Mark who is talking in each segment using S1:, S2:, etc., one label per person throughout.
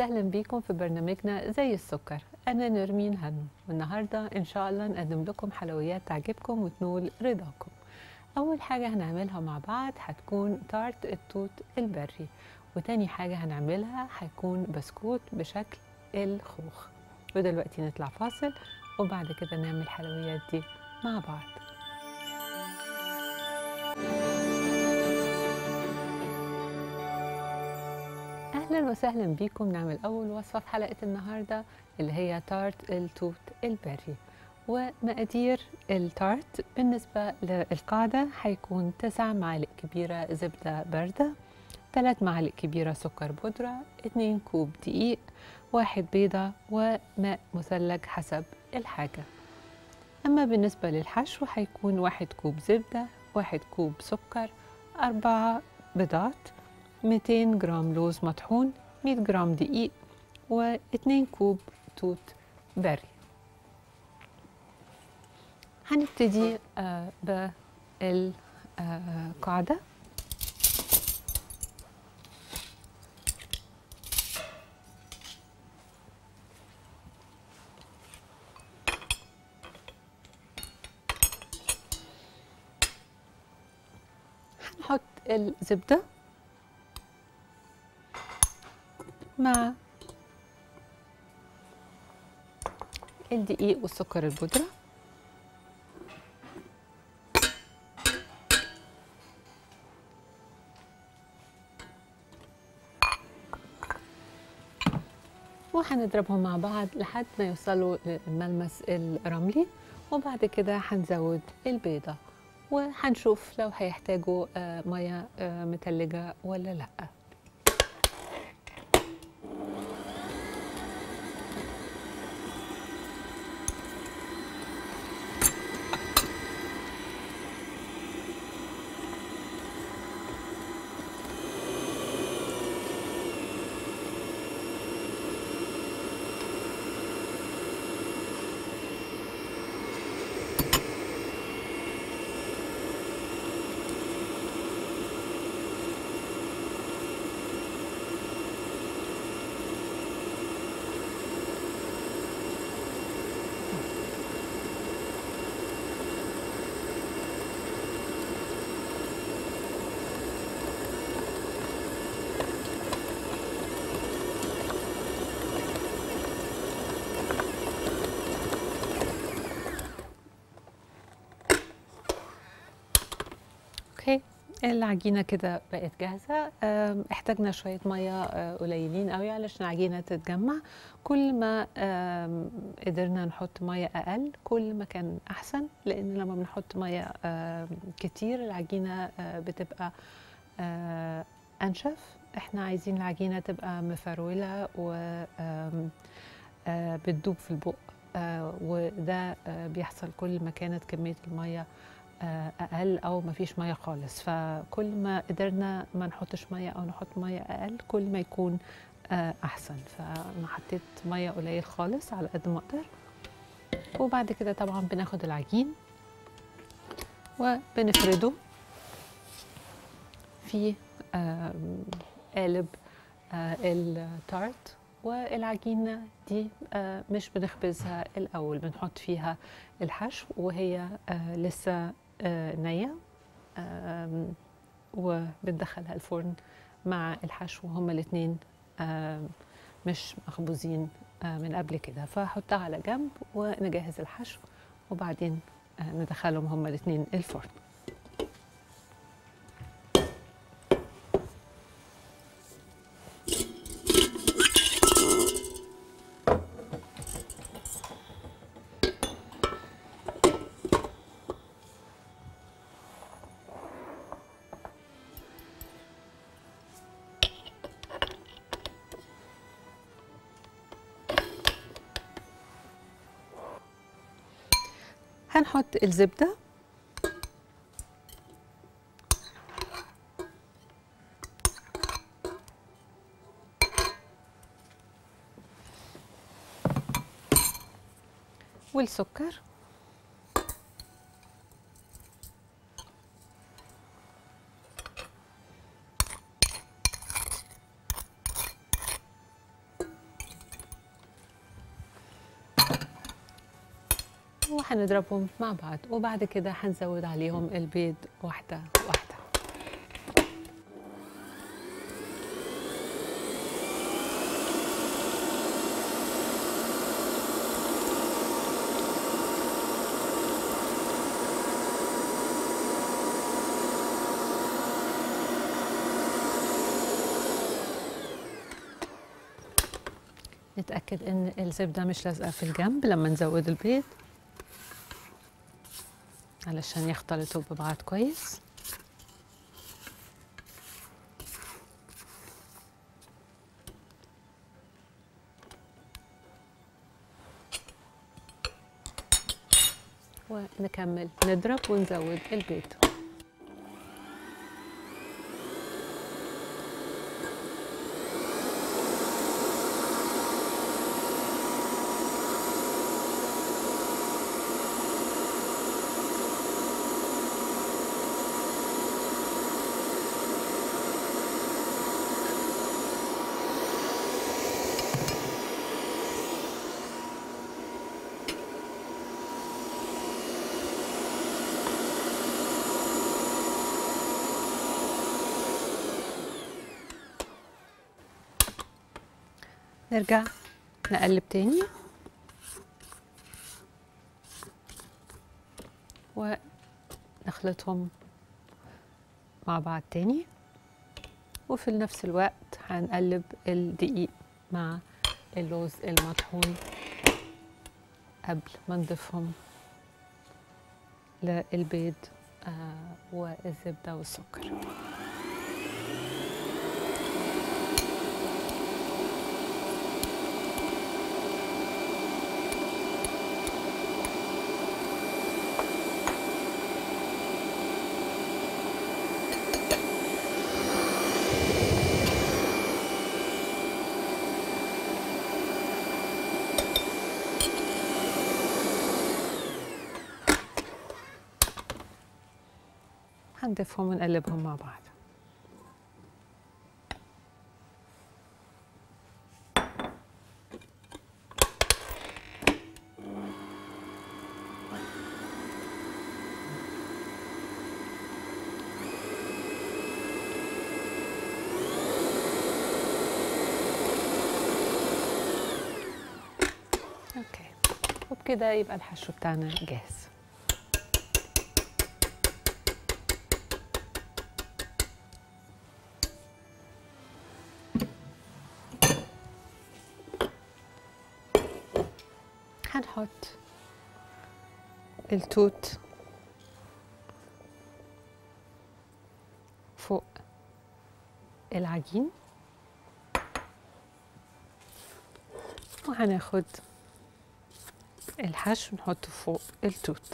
S1: وسهلا بيكم في برنامجنا زي السكر أنا نرمين هنو والنهاردة إن شاء الله نقدم لكم حلويات تعجبكم وتنول رضاكم أول حاجة هنعملها مع بعض هتكون تارت التوت البري وتاني حاجة هنعملها هيكون بسكوت بشكل الخوخ ودلوقتي نطلع فاصل وبعد كده نعمل الحلويات دي مع بعض اهلا وسهلا بيكم نعمل اول وصفه في حلقه النهارده اللي هي تارت التوت البري ومقادير التارت بالنسبه للقاعده هيكون 9 معالق كبيره زبده بارده 3 معالق كبيره سكر بودره 2 كوب دقيق واحد بيضه وماء مثلج حسب الحاجه اما بالنسبه للحشو هيكون واحد كوب زبده واحد كوب سكر أربعة بيضات 200 جرام لوز مطحون 100 جرام دقيق و2 كوب توت بري هنبتدي آه بالقاعدة هنحط الزبده مع الدقيق والسكر البودرة وهنضربهم مع بعض لحد ما يوصلوا للملمس الرملي وبعد كده هنزود البيضة وهنشوف لو هيحتاجوا مية متلجة ولا لأ اوكي العجينه كده بقت جاهزه احتاجنا شويه ميه قليلين قوي علشان العجينه تتجمع كل ما قدرنا نحط ميه اقل كل ما كان احسن لان لما بنحط ميه كتير العجينه بتبقى انشف احنا عايزين العجينه تبقى مفروله و بتدوب في البق وده بيحصل كل ما كانت كميه الميه اقل او ما فيش ميه خالص فكل ما قدرنا ما نحطش ميه او نحط ميه اقل كل ما يكون احسن فانا حطيت ميه قليل خالص على قد ما اقدر وبعد كده طبعا بناخد العجين وبنفرده في قالب التارت والعجينة دي مش بنخبزها الأول بنحط فيها الحشو وهي لسه نية وبندخلها الفرن مع الحشو هما الاتنين مش مخبوزين من قبل كده فحطها على جنب ونجهز الحشو وبعدين ندخلهم هما الاتنين الفرن هنحط الزبدة والسكر وهنضربهم مع بعض وبعد كده هنزود عليهم البيض واحدة واحدة نتأكد إن الزبدة مش لازقة في الجنب لما نزود البيض علشان يختلطوا ببعض كويس ونكمل نضرب ونزود البيض نرجع نقلب تاني ونخلطهم مع بعض تاني وفي نفس الوقت هنقلب الدقيق مع اللوز المطحون قبل ما نضيفهم للبيض آه والزبدة والسكر هنضيفهم ونقلبهم مع بعض اوكي وبكده يبقى الحشو بتاعنا جاهز هنحط التوت فوق العجين وهناخد الحشو نحطه فوق التوت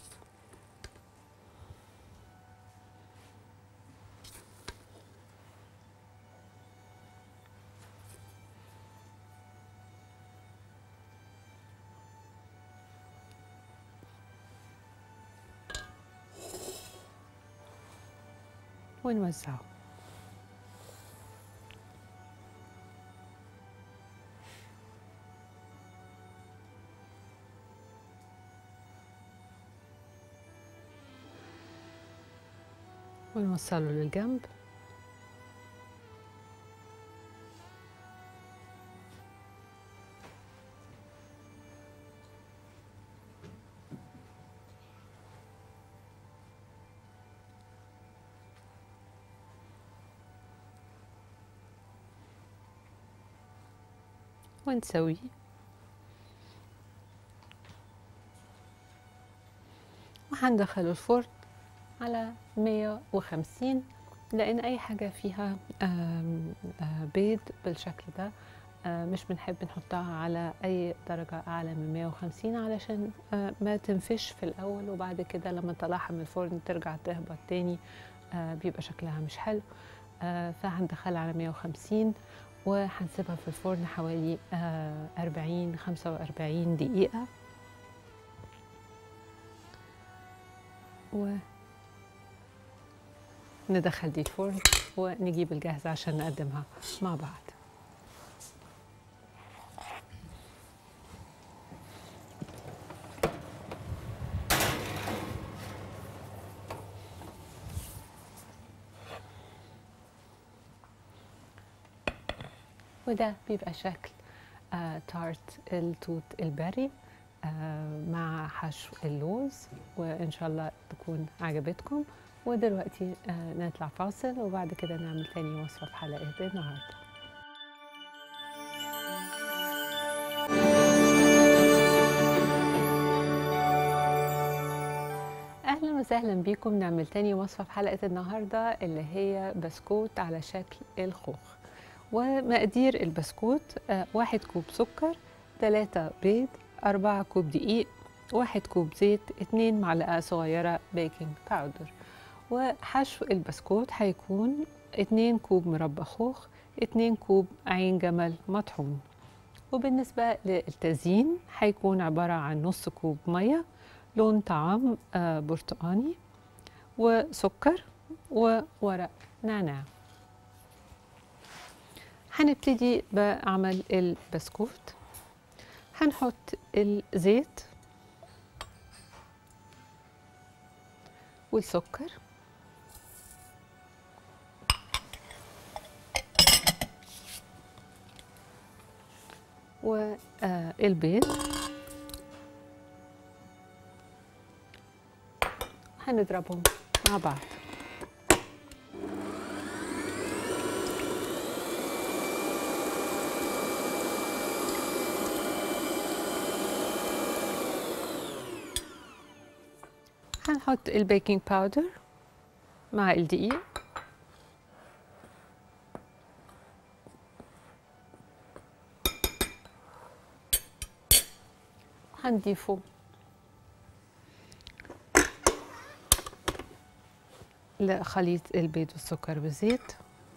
S1: ونوزعه ونوصله للجنب ونسويه وهندخله الفرن على 150 لان اي حاجه فيها آم، آه، بيض بالشكل ده آه، مش بنحب نحطها على اي درجه اعلى من 150 علشان آه، ما تنفش في الاول وبعد كده لما نطلعها من الفرن ترجع تهبط تاني آه، بيبقى شكلها مش حلو آه، فهندخلها على 150 وهنسيبها في الفرن حوالي آه، 40 45 دقيقه و ندخل دي الفرن ونجيب الجاهزة عشان نقدمها مع بعض وده بيبقى شكل آه تارت التوت البري آه مع حشو اللوز وإن شاء الله تكون عجبتكم ودلوقتي آه نطلع فاصل وبعد كده نعمل تاني وصفة في حلقة النهارده اهلا وسهلا بيكم نعمل تاني وصفه في حلقه النهارده اللي هي بسكوت على شكل الخوخ ومقادير البسكوت آه، واحد كوب سكر ثلاثة بيض أربعة كوب دقيق واحد كوب زيت اتنين معلقة صغيرة بيكنج باودر وحشو البسكوت هيكون اتنين كوب مربى خوخ اتنين كوب عين جمل مطحون وبالنسبة للتزيين هيكون عبارة عن نص كوب مية لون طعام آه، برتقاني وسكر وورق نعناع هنبتدي بعمل البسكوت هنحط الزيت والسكر والبيض هنضربهم مع بعض هنحط البيكنج باودر مع الدقيق هنضيفه لخليط البيض والسكر والزيت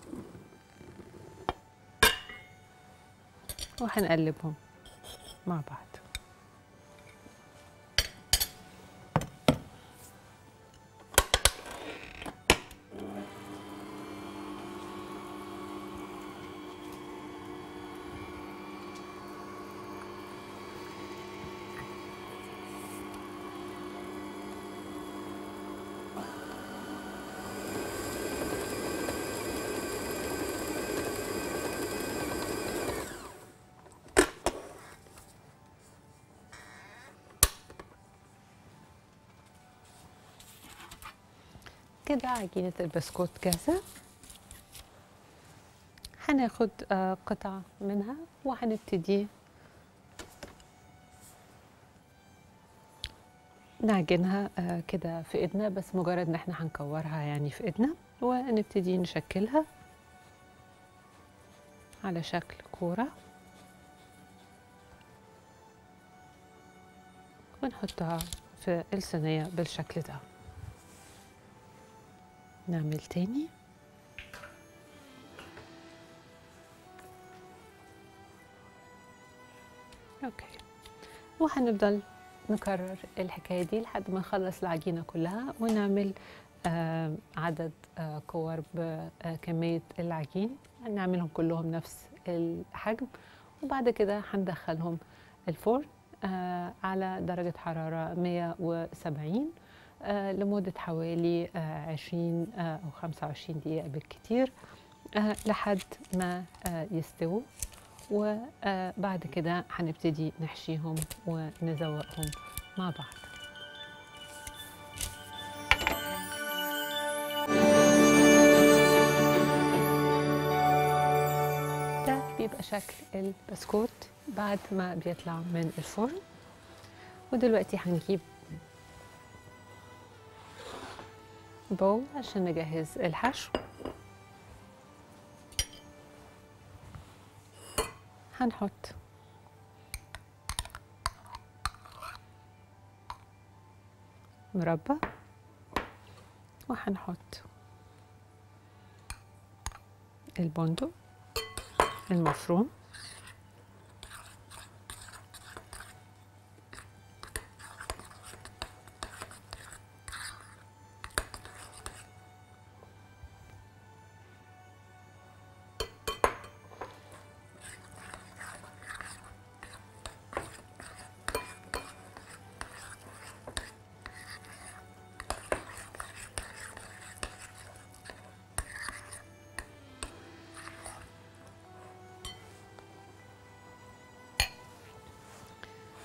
S1: وهنقلبهم مع بعض كده عجينة البسكوت جاهزة هناخد آه، قطعة منها وهنبتدي نعجنها آه، كده في ايدنا بس مجرد ان احنا هنكورها يعني في ايدنا ونبتدي نشكلها على شكل كورة ونحطها في الصينية بالشكل ده نعمل تاني اوكي وهنفضل نكرر الحكاية دي لحد ما نخلص العجينة كلها ونعمل آه عدد آه كور بكمية العجين نعملهم كلهم نفس الحجم وبعد كده هندخلهم الفرن آه على درجة حرارة 170 آه لمدة حوالي آه 20 آه أو 25 دقيقة بالكتير آه لحد ما آه يستووا وبعد كده هنبتدي نحشيهم ونزوقهم مع بعض ده بيبقى شكل البسكوت بعد ما بيطلع من الفرن ودلوقتي هنجيب بول عشان نجهز الحشو هنحط مربى وهنحط البندق المفروم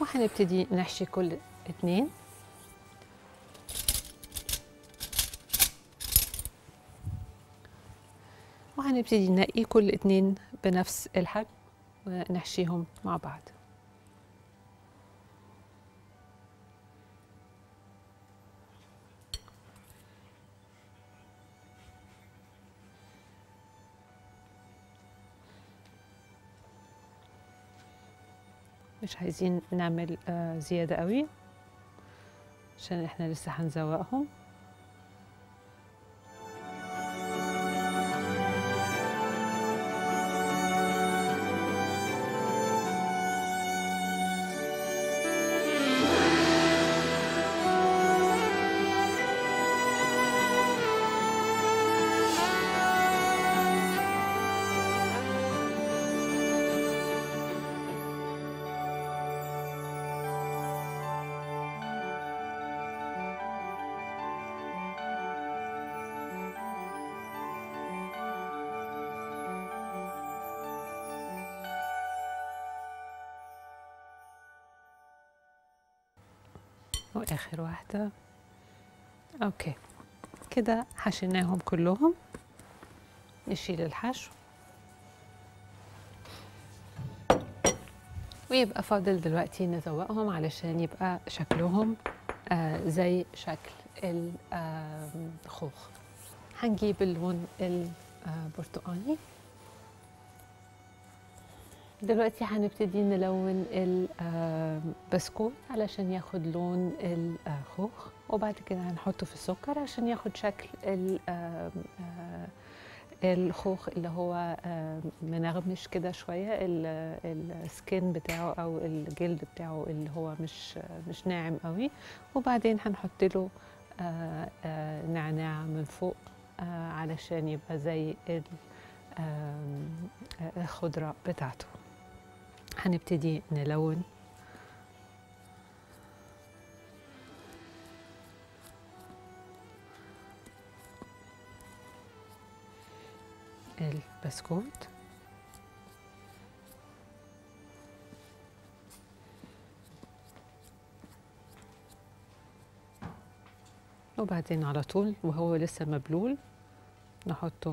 S1: وهنبتدي نحشي كل اتنين وهنبتدي ننقي كل اتنين بنفس الحجم ونحشيهم مع بعض مش عايزين نعمل آه زيادة قوي عشان احنا لسه هنزوقهم واخر واحدة اوكي كده حشيناهم كلهم نشيل الحشو ويبقى فاضل دلوقتي نزوقهم علشان يبقى شكلهم آه زي شكل الخوخ هنجيب اللون البرتقاني دلوقتي هنبتدي نلون البسكوت علشان ياخد لون الخوخ وبعد كده هنحطه في السكر عشان ياخد شكل الخوخ اللي هو منغمش كده شويه السكين بتاعه او الجلد بتاعه اللي هو مش مش ناعم قوي وبعدين هنحط له نعناع من فوق علشان يبقى زي الخضره بتاعته هنبتدي نلون البسكوت وبعدين على طول وهو لسه مبلول نحطه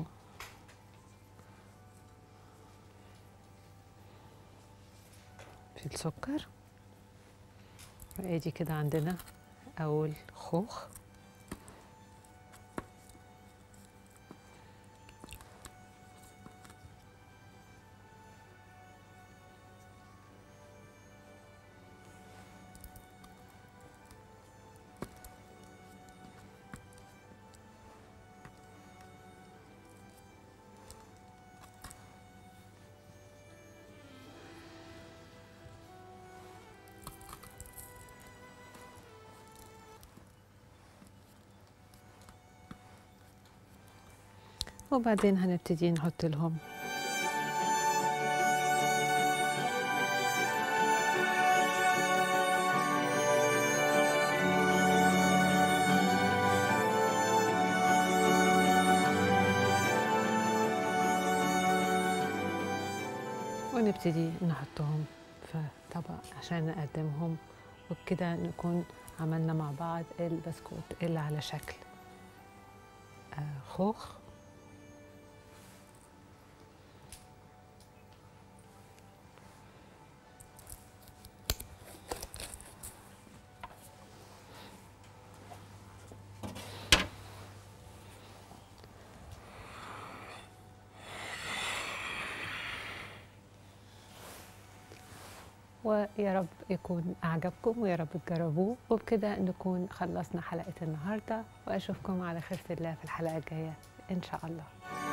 S1: في السكر وادي كده عندنا اول خوخ وبعدين هنبتدي نحط لهم ونبتدي نحطهم في طبق عشان نقدمهم وبكده نكون عملنا مع بعض البسكوت اللي على شكل خوخ ويا رب يكون أعجبكم ويا رب تجربوه وبكده نكون خلصنا حلقة النهاردة وأشوفكم على خير الله في الحلقة الجاية إن شاء الله